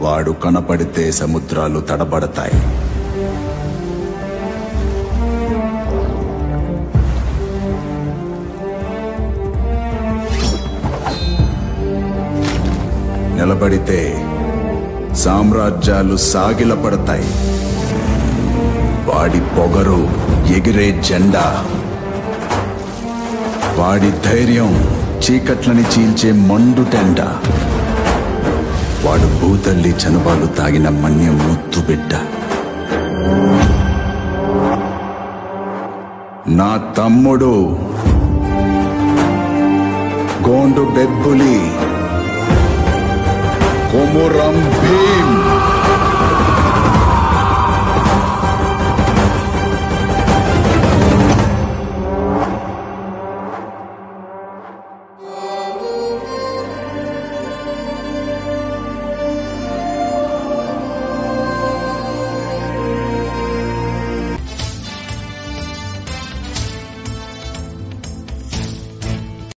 వాడు కనపడితే సముద్రాలు తడబడతాయి నిలబడితే సామ్రాజ్యాలు సాగిలపడతాయి వాడి పొగరు ఎగిరే జెండా వాడి ధైర్యం చీకట్లని చీల్చే మండు టెండ వాడు భూతల్లి చనుబాలు తాగిన మన్యం ముత్తు బిడ్డ నా తమ్ముడు గోండు బెబ్బులి కొమురం భీమ్